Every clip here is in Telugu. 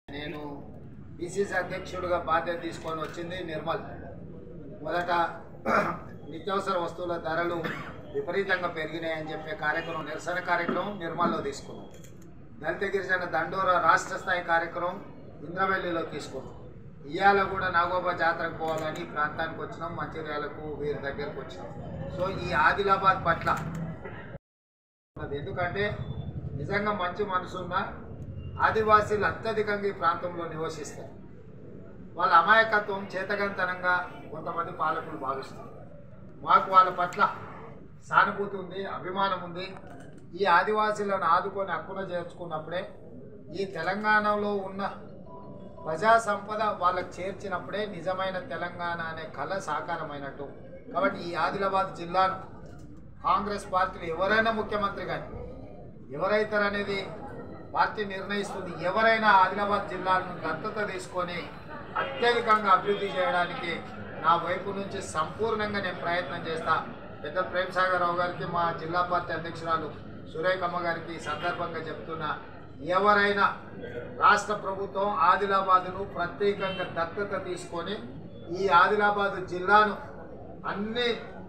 నేను పిసిసి అధ్యక్షుడిగా బాధ్యత తీసుకొని వచ్చింది నిర్మల్ మొదట నిత్యావసర వస్తువుల ధరలు విపరీతంగా పెరిగినాయని చెప్పే కార్యక్రమం నిరసన కార్యక్రమం నిర్మల్లో తీసుకున్నాం దళిత గిరిజన దండోర రాష్ట్ర స్థాయి కార్యక్రమం ఇంద్రవెల్లిలో తీసుకున్నాం ఇవాళ కూడా నాగోబా జాతరకు పోవాలని ఈ ప్రాంతానికి వచ్చినాం మంచిర్యాలకు వీరి దగ్గరకు వచ్చినాం సో ఈ ఆదిలాబాద్ పట్ల ఉన్నది ఎందుకంటే నిజంగా మంచి మనసున్న ఆదివాసీలు అత్యధికంగా ఈ ప్రాంతంలో నివసిస్తారు వాళ్ళ అమాయకత్వం చేతకంతనంగా కొంతమంది పాలకులు భావిస్తారు మాకు వాళ్ళ పట్ల సానుభూతి ఉంది అభిమానం ఉంది ఈ ఆదివాసీలను ఆదుకొని హక్కున చేర్చుకున్నప్పుడే ఈ తెలంగాణలో ఉన్న ప్రజా సంపద వాళ్ళకి చేర్చినప్పుడే నిజమైన తెలంగాణ అనే కళ సాకారమైనట్టు కాబట్టి ఈ ఆదిలాబాద్ జిల్లాను కాంగ్రెస్ పార్టీలు ఎవరైనా ముఖ్యమంత్రి కానీ ఎవరైతారనేది పార్టీ నిర్ణయిస్తుంది ఎవరైనా ఆదిలాబాద్ జిల్లాలను దత్తత తీసుకొని అత్యధికంగా అభివృద్ధి చేయడానికి నా వైపు నుంచి సంపూర్ణంగా నేను ప్రయత్నం చేస్తా పెద్ద ప్రేమ్ సాగర్ రావు గారికి మా జిల్లా పార్టీ అధ్యక్షురాలు సురేఖమ్మ గారికి ఈ సందర్భంగా చెప్తున్నా ఎవరైనా రాష్ట్ర ప్రభుత్వం ఆదిలాబాదును ప్రత్యేకంగా దత్తత తీసుకొని ఈ ఆదిలాబాద్ జిల్లాను అన్ని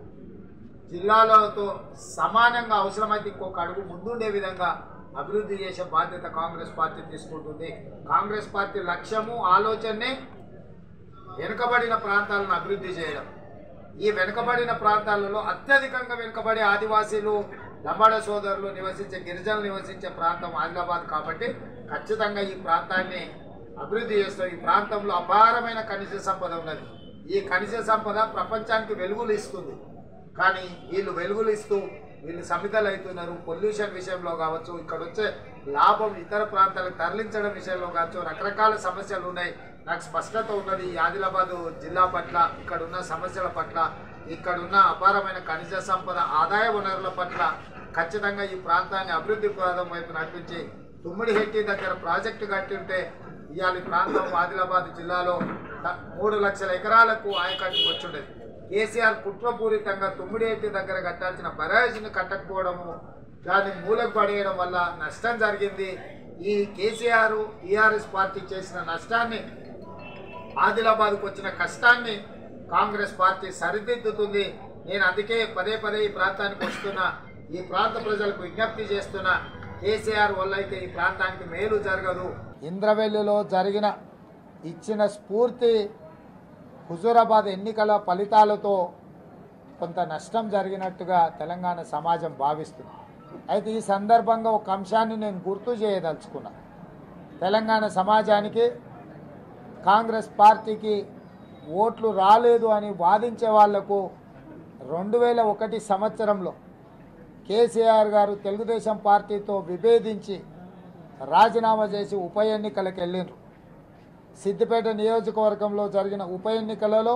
జిల్లాలతో సమానంగా అవసరమైతే ఇంకొక అడుగు ముందుండే విధంగా అభివృద్ధి చేసే బాధ్యత కాంగ్రెస్ పార్టీ తీసుకుంటుంది కాంగ్రెస్ పార్టీ లక్ష్యము ఆలోచనే వెనుకబడిన ప్రాంతాలను అభివృద్ధి చేయడం ఈ వెనుకబడిన ప్రాంతాలలో అత్యధికంగా వెనుకబడే ఆదివాసీలు లంబాడ సోదరులు నివసించే గిరిజనులు నివసించే ప్రాంతం ఆదిలాబాద్ కాబట్టి ఖచ్చితంగా ఈ ప్రాంతాన్ని అభివృద్ధి చేస్తాం ఈ ప్రాంతంలో అపారమైన ఖనిజ సంపద ఉన్నది ఈ ఖనిజ సంపద ప్రపంచానికి వెలుగులు ఇస్తుంది కానీ వీళ్ళు వెలుగులు ఇస్తూ వీళ్ళు సమితలు అవుతున్నారు పొల్యూషన్ విషయంలో కావచ్చు ఇక్కడ వచ్చే లాభం ఇతర ప్రాంతాలకు తరలించడం విషయంలో కావచ్చు రకరకాల సమస్యలు ఉన్నాయి నాకు స్పష్టత ఉన్నది ఈ ఆదిలాబాద్ జిల్లా పట్ల ఇక్కడ ఉన్న సమస్యల పట్ల ఇక్కడ ఉన్న అపారమైన ఖనిజ సంపద ఆదాయ వనరుల పట్ల ఖచ్చితంగా ఈ ప్రాంతాన్ని అభివృద్ధి పదం వైపు నడిపించి తుమ్మిడి హెట్టి దగ్గర ప్రాజెక్టు కట్టి ఉంటే ఇవాళ ఈ ప్రాంతం ఆదిలాబాద్ జిల్లాలో త- మూడు లక్షల ఎకరాలకు ఆయకట్టుకు వచ్చుండేది కేసీఆర్ కుట్రపూరితంగా తుమ్మిడేటి దగ్గర కట్టాల్సిన బరాజ్ని కట్టకపోవడము దాన్ని మూలకు పడేయడం వల్ల నష్టం జరిగింది ఈ కేసీఆర్ టీఆర్ఎస్ పార్టీ చేసిన నష్టాన్ని ఆదిలాబాద్కు వచ్చిన కష్టాన్ని కాంగ్రెస్ పార్టీ సరిదిద్దుతుంది నేను అందుకే పదే పదే ఈ ప్రాంతానికి వస్తున్నా ఈ ప్రాంత ప్రజలకు విజ్ఞప్తి చేస్తున్నా కేసీఆర్ వల్ల అయితే ఈ ప్రాంతానికి మేలు జరగదు ఇంద్రవెల్లిలో జరిగిన ఇచ్చిన స్ఫూర్తి హుజూరాబాద్ ఎన్నికల ఫలితాలతో కొంత నష్టం జరిగినట్టుగా తెలంగాణ సమాజం భావిస్తుంది అయితే ఈ సందర్భంగా ఒక అంశాన్ని నేను గుర్తు చేయదలుచుకున్నా తెలంగాణ సమాజానికి కాంగ్రెస్ పార్టీకి ఓట్లు రాలేదు అని వాదించే వాళ్లకు రెండు వేల ఒకటి సంవత్సరంలో కేసీఆర్ గారు తెలుగుదేశం పార్టీతో విభేదించి రాజీనామా చేసి ఉప ఎన్నికలకు వెళ్ళిండ్రు సిద్దిపేట నియోజకవర్గంలో జరిగిన ఉప ఎన్నికలలో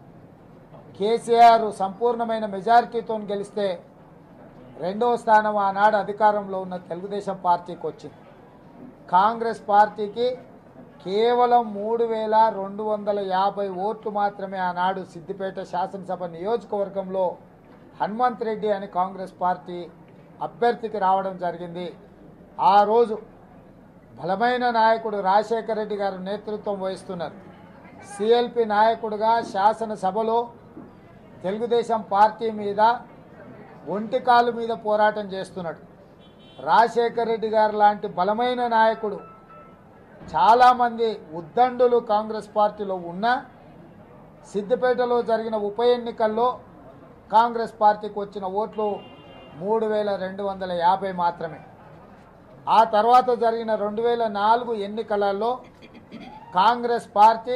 కేసీఆర్ సంపూర్ణమైన మెజారిటీతో గెలిస్తే రెండవ స్థానం ఆనాడు అధికారంలో ఉన్న తెలుగుదేశం పార్టీకి వచ్చింది కాంగ్రెస్ పార్టీకి కేవలం మూడు వేల రెండు వందల యాభై ఓట్లు మాత్రమే ఆనాడు సిద్దిపేట శాసనసభ నియోజకవర్గంలో హనుమంత్ రెడ్డి అని కాంగ్రెస్ పార్టీ అభ్యర్థికి రావడం జరిగింది ఆ రోజు బలమైన నాయకుడు రాజశేఖర రెడ్డి గారు నేతృత్వం వహిస్తున్నారు సిఎల్పి నాయకుడుగా శాసనసభలో తెలుగుదేశం పార్టీ మీద ఒంటికాలు మీద పోరాటం చేస్తున్నాడు రాజశేఖర రెడ్డి గారు లాంటి బలమైన నాయకుడు చాలామంది ఉద్దండులు కాంగ్రెస్ పార్టీలో ఉన్నా సిద్దిపేటలో జరిగిన ఉప ఎన్నికల్లో కాంగ్రెస్ పార్టీకి వచ్చిన ఓట్లు మూడు వేల రెండు వందల యాభై మాత్రమే ఆ తర్వాత జరిగిన రెండు వేల నాలుగు ఎన్నికలలో కాంగ్రెస్ పార్టీ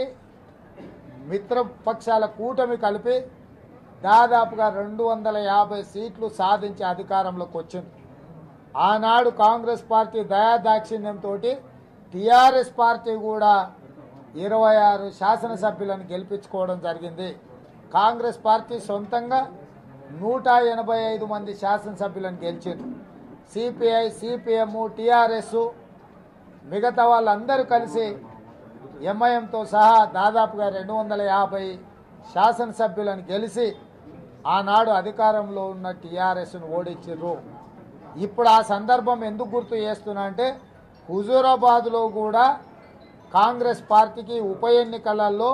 మిత్రపక్షాల కూటమి కలిపి దాదాపుగా రెండు వందల యాభై సీట్లు సాధించి అధికారంలోకి వచ్చింది ఆనాడు కాంగ్రెస్ పార్టీ దయాదాక్షిణ్యంతో టీఆర్ఎస్ పార్టీ కూడా ఇరవై ఆరు శాసనసభ్యులను గెలిపించుకోవడం జరిగింది కాంగ్రెస్ పార్టీ సొంతంగా నూట ఎనభై ఐదు మంది శాసనసభ్యులను గెలిచింది సిపిఐ సిపిఎం టీఆర్ఎస్ మిగతా వాళ్ళందరూ కలిసి ఎంఐఎంతో సహా దాదాపుగా రెండు వందల యాభై శాసనసభ్యులను గెలిచి ఆనాడు అధికారంలో ఉన్న టీఆర్ఎస్ను ఓడించారు ఇప్పుడు ఆ సందర్భం ఎందుకు గుర్తు చేస్తున్నా అంటే హుజూరాబాద్లో కూడా కాంగ్రెస్ పార్టీకి ఉప ఎన్నికలలో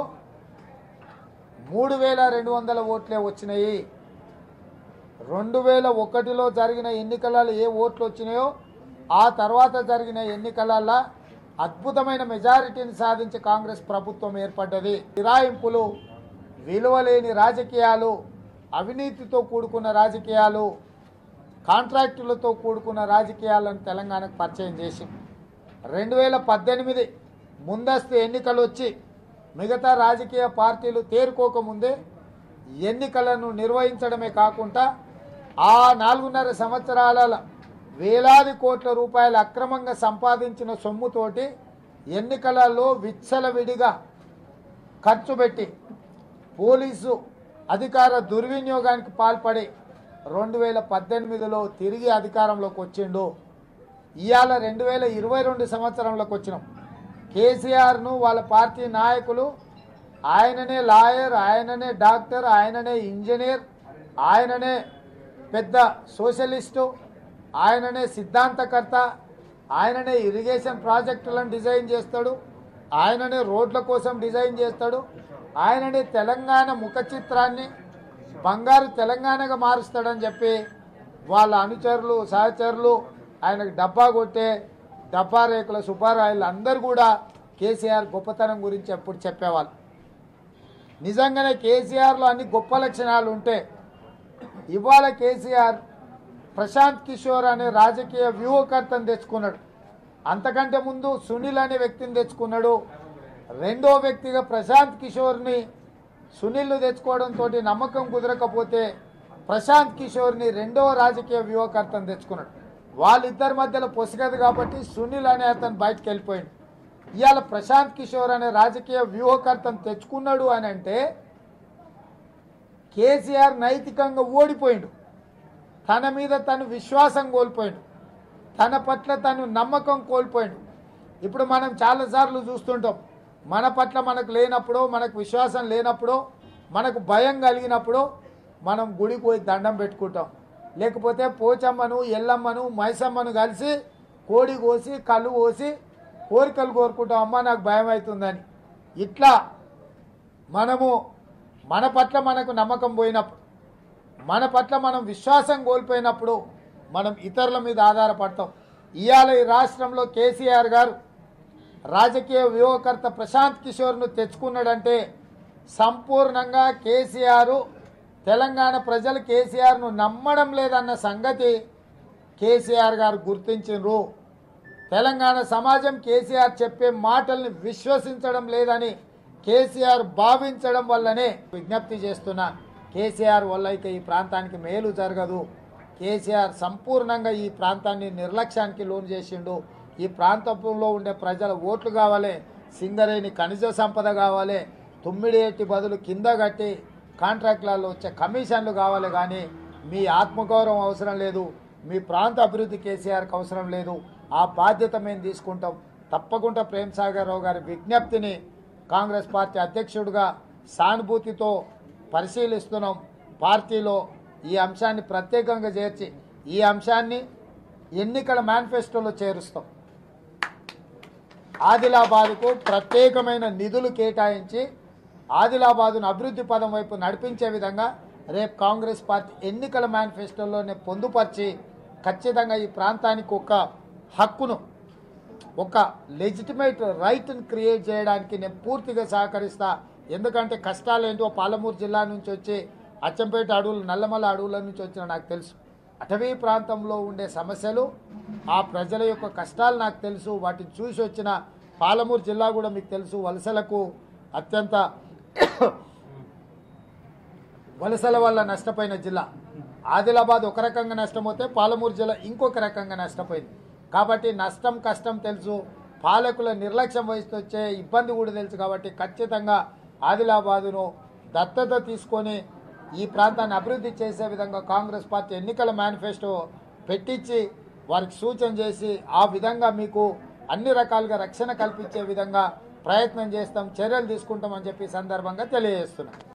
మూడు వేల రెండు వందల ఓట్లే వచ్చినాయి రెండు వేల ఒకటిలో జరిగిన ఎన్నికలలో ఏ ఓట్లు వచ్చినాయో ఆ తర్వాత జరిగిన ఎన్నికలలో అద్భుతమైన మెజారిటీని సాధించి కాంగ్రెస్ ప్రభుత్వం ఏర్పడ్డది ఫిరాయింపులు విలువలేని రాజకీయాలు అవినీతితో కూడుకున్న రాజకీయాలు కాంట్రాక్టులతో కూడుకున్న రాజకీయాలను తెలంగాణకు పరిచయం చేసింది రెండు వేల పద్దెనిమిది ముందస్తు ఎన్నికలు వచ్చి మిగతా రాజకీయ పార్టీలు తేరుకోకముందే ఎన్నికలను నిర్వహించడమే కాకుండా ఆ నాలుగున్నర సంవత్సరాల వేలాది కోట్ల రూపాయలు అక్రమంగా సంపాదించిన సొమ్ముతోటి ఎన్నికలలో విచ్చలవిడిగా ఖర్చు పెట్టి పోలీసు అధికార దుర్వినియోగానికి పాల్పడి రెండు వేల పద్దెనిమిదిలో తిరిగి అధికారంలోకి వచ్చిండు ఇవాళ రెండు వేల ఇరవై రెండు సంవత్సరంలోకి వచ్చినాం కేసీఆర్ను వాళ్ళ పార్టీ నాయకులు ఆయననే లాయర్ ఆయననే డాక్టర్ ఆయననే ఇంజనీర్ ఆయననే పెద్ద సోషలిస్టు ఆయననే సిద్ధాంతకర్త ఆయననే ఇరిగేషన్ ప్రాజెక్టులను డిజైన్ చేస్తాడు ఆయననే రోడ్ల కోసం డిజైన్ చేస్తాడు ఆయననే తెలంగాణ ముఖ చిత్రాన్ని బంగారు తెలంగాణగా మారుస్తాడని చెప్పి వాళ్ళ అనుచరులు సహచరులు ఆయనకు డబ్బా కొట్టే డబ్బా రేకుల సుబ్బారాయులు అందరూ కూడా కేసీఆర్ గొప్పతనం గురించి ఎప్పుడు చెప్పేవాళ్ళు నిజంగానే కేసీఆర్లో అన్ని గొప్ప లక్షణాలు ఉంటే ఇవాళ కేసీఆర్ ప్రశాంత్ కిషోర్ అనే రాజకీయ వ్యూహకర్తను తెచ్చుకున్నాడు అంతకంటే ముందు సునీల్ అనే వ్యక్తిని తెచ్చుకున్నాడు రెండో వ్యక్తిగా ప్రశాంత్ కిషోర్ని సునీల్ను తెచ్చుకోవడంతో నమ్మకం కుదరకపోతే ప్రశాంత్ కిషోర్ని రెండో రాజకీయ వ్యూహకర్తను తెచ్చుకున్నాడు వాళ్ళిద్దరి మధ్యలో పొసగదు కాబట్టి సునీల్ అనే అతను బయటకు వెళ్ళిపోయింది ఇవాళ ప్రశాంత్ కిషోర్ అనే రాజకీయ వ్యూహకర్తను తెచ్చుకున్నాడు అని అంటే కేసీఆర్ నైతికంగా ఓడిపోయిండు తన మీద తను విశ్వాసం కోల్పోయిండు తన పట్ల తను నమ్మకం కోల్పోయిండు ఇప్పుడు మనం చాలాసార్లు చూస్తుంటాం మన పట్ల మనకు లేనప్పుడు మనకు విశ్వాసం లేనప్పుడు మనకు భయం కలిగినప్పుడు మనం గుడికి పోయి దండం పెట్టుకుంటాం లేకపోతే పోచమ్మను ఎల్లమ్మను మైసమ్మను కలిసి కోడి కోసి కళ్ళు కోసి కోరికలు కోరుకుంటాం అమ్మ నాకు భయం అవుతుందని ఇట్లా మనము మన పట్ల మనకు నమ్మకం పోయినప్పుడు మన పట్ల మనం విశ్వాసం కోల్పోయినప్పుడు మనం ఇతరుల మీద ఆధారపడతాం ఇవాళ ఈ రాష్ట్రంలో కేసీఆర్ గారు రాజకీయ వ్యూహకర్త ప్రశాంత్ కిషోర్ను తెచ్చుకున్నాడంటే సంపూర్ణంగా కేసీఆర్ తెలంగాణ ప్రజలు కేసీఆర్ను నమ్మడం లేదన్న సంగతి కేసీఆర్ గారు గుర్తించారు తెలంగాణ సమాజం కేసీఆర్ చెప్పే మాటల్ని విశ్వసించడం లేదని కేసీఆర్ భావించడం వల్లనే విజ్ఞప్తి చేస్తున్నా కేసీఆర్ వల్ల ఇక ఈ ప్రాంతానికి మేలు జరగదు కేసీఆర్ సంపూర్ణంగా ఈ ప్రాంతాన్ని నిర్లక్ష్యానికి లోను చేసిండు ఈ ప్రాంతంలో ఉండే ప్రజల ఓట్లు కావాలి సింగరేణి ఖనిజ సంపద కావాలి తుమ్మిడి ఎట్టి బదులు కింద కట్టి కాంట్రాక్టులలో వచ్చే కమిషన్లు కావాలి కానీ మీ ఆత్మగౌరవం అవసరం లేదు మీ ప్రాంత అభివృద్ధి కేసీఆర్కి అవసరం లేదు ఆ బాధ్యత మేము తీసుకుంటాం తప్పకుండా ప్రేమ్ సాగర్ రావు గారి విజ్ఞప్తిని కాంగ్రెస్ పార్టీ అధ్యక్షుడిగా సానుభూతితో పరిశీలిస్తున్నాం పార్టీలో ఈ అంశాన్ని ప్రత్యేకంగా చేర్చి ఈ అంశాన్ని ఎన్నికల మేనిఫెస్టోలో చేరుస్తాం ఆదిలాబాద్కు ప్రత్యేకమైన నిధులు కేటాయించి ఆదిలాబాదును అభివృద్ధి పదం వైపు నడిపించే విధంగా రేపు కాంగ్రెస్ పార్టీ ఎన్నికల మేనిఫెస్టోలోనే పొందుపరిచి ఖచ్చితంగా ఈ ప్రాంతానికి ఒక హక్కును ఒక లెజిటిమేట్ రైట్ని క్రియేట్ చేయడానికి నేను పూర్తిగా సహకరిస్తా ఎందుకంటే కష్టాలు ఏంటో పాలమూరు జిల్లా నుంచి వచ్చి అచ్చంపేట అడవులు నల్లమల అడవుల నుంచి వచ్చిన నాకు తెలుసు అటవీ ప్రాంతంలో ఉండే సమస్యలు ఆ ప్రజల యొక్క కష్టాలు నాకు తెలుసు వాటిని చూసి వచ్చిన పాలమూరు జిల్లా కూడా మీకు తెలుసు వలసలకు అత్యంత వలసల వల్ల నష్టపోయిన జిల్లా ఆదిలాబాద్ ఒక రకంగా నష్టపోతే పాలమూరు జిల్లా ఇంకొక రకంగా నష్టపోయింది కాబట్టి నష్టం కష్టం తెలుసు పాలకుల నిర్లక్ష్యం వహిస్తూ వచ్చే ఇబ్బంది కూడా తెలుసు కాబట్టి ఖచ్చితంగా ఆదిలాబాదును దత్తత తీసుకొని ఈ ప్రాంతాన్ని అభివృద్ధి చేసే విధంగా కాంగ్రెస్ పార్టీ ఎన్నికల మేనిఫెస్టో పెట్టించి వారికి సూచన చేసి ఆ విధంగా మీకు అన్ని రకాలుగా రక్షణ కల్పించే విధంగా ప్రయత్నం చేస్తాం చర్యలు తీసుకుంటామని చెప్పి ఈ సందర్భంగా తెలియజేస్తున్నాం